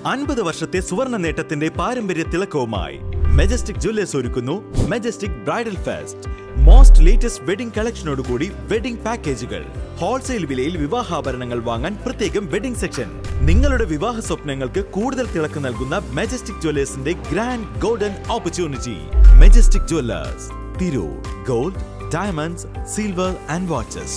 അൻപത് വർഷത്തെ സുവർണ നേട്ടത്തിന്റെ പാരമ്പര്യ തിളക്കവുമായി മെജസ്റ്റിക് ജ്വല്ലേഴ്സ് ഒരുക്കുന്നു Majestic bridal fest most latest wedding കളക്ഷനോടുകൂടി വെഡിംഗ് പാക്കേജുകൾ ഹോൾസെയിൽ വിലയിൽ വിവാഹാഭരണങ്ങൾ വാങ്ങാൻ പ്രത്യേകം വെഡിംഗ് സെക്ഷൻ നിങ്ങളുടെ വിവാഹ സ്വപ്നങ്ങൾക്ക് കൂടുതൽ തിളക്കം നൽകുന്ന മെജസ്റ്റിക് ജ്വല്ലേഴ്സിന്റെ grand golden opportunity Majestic Jewellers Tirur gold diamonds silver and watches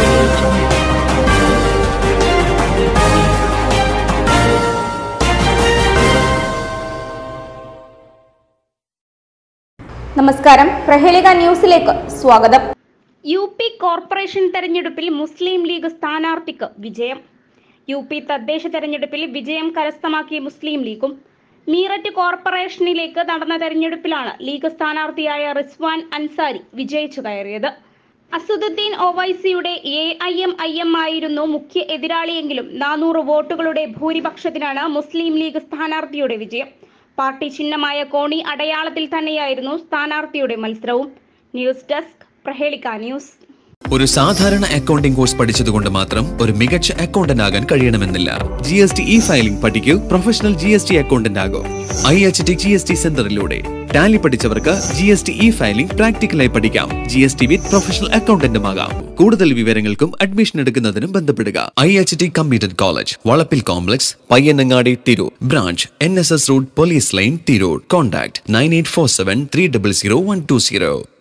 നമസ്കാരം പ്രഹേളിക ന്യൂസിലേക്ക് സ്വാഗതം യു പി കോർപ്പറേഷൻ തെരഞ്ഞെടുപ്പിൽ മുസ്ലിം ലീഗ് സ്ഥാനാർത്ഥിക്ക് വിജയം യു പി തദ്ദേശ തെരഞ്ഞെടുപ്പിൽ വിജയം കരസ്ഥമാക്കിയ മുസ്ലിം ലീഗും മീററ്റ് കോർപ്പറേഷനിലേക്ക് നടന്ന തെരഞ്ഞെടുപ്പിലാണ് ലീഗ് സ്ഥാനാർത്ഥിയായ റിസ്വാൻ അൻസാരി വിജയിച്ചു കയറിയത് അസുദുദ്ദീൻ ഒവൈസിയുടെ A I M I M ആയിരുന്നു മുഖ്യ എതിരാളിയെങ്കിലും നാനൂറ് വോട്ടുകളുടെ ഭൂരിപക്ഷത്തിനാണ് മുസ്ലിം ലീഗ് സ്ഥാനാർത്ഥിയുടെ വിജയം പാർട്ടി ചിഹ്നമായ കോണി അടയാളത്തിൽ തന്നെയായിരുന്നു സ്ഥാനാർത്ഥിയുടെ മത്സരവും ന്യൂസ് ഡെസ്ക് പ്രഹേളിക ന്യൂസ് ഒരു സാധാരണ അക്കൗണ്ടിംഗ് കോഴ്സ് പഠിച്ചതുകൊണ്ട് മാത്രം ഒരു മികച്ച അക്കൗണ്ടന്റ് ആകാൻ കഴിയണമെന്നില്ല G S T E filing പഠിക്കൂ professional G S T accountant ആകും I H T G S T സെന്ററിലൂടെ ടാലി പഠിച്ചവർക്ക് G S T E filing പ്രാക്ടിക്കലായി പഠിക്കാം G S T with professional അക്കൗണ്ടന്റും ആകാം കൂടുതൽ വിവരങ്ങൾക്കും അഡ്മിഷൻ എടുക്കുന്നതിനും ബന്ധപ്പെടുക I H T computer college Valappil complex Payyanangadi Tirur branch N S S road police line Tirur contact nine eight four seven three double zero one two zero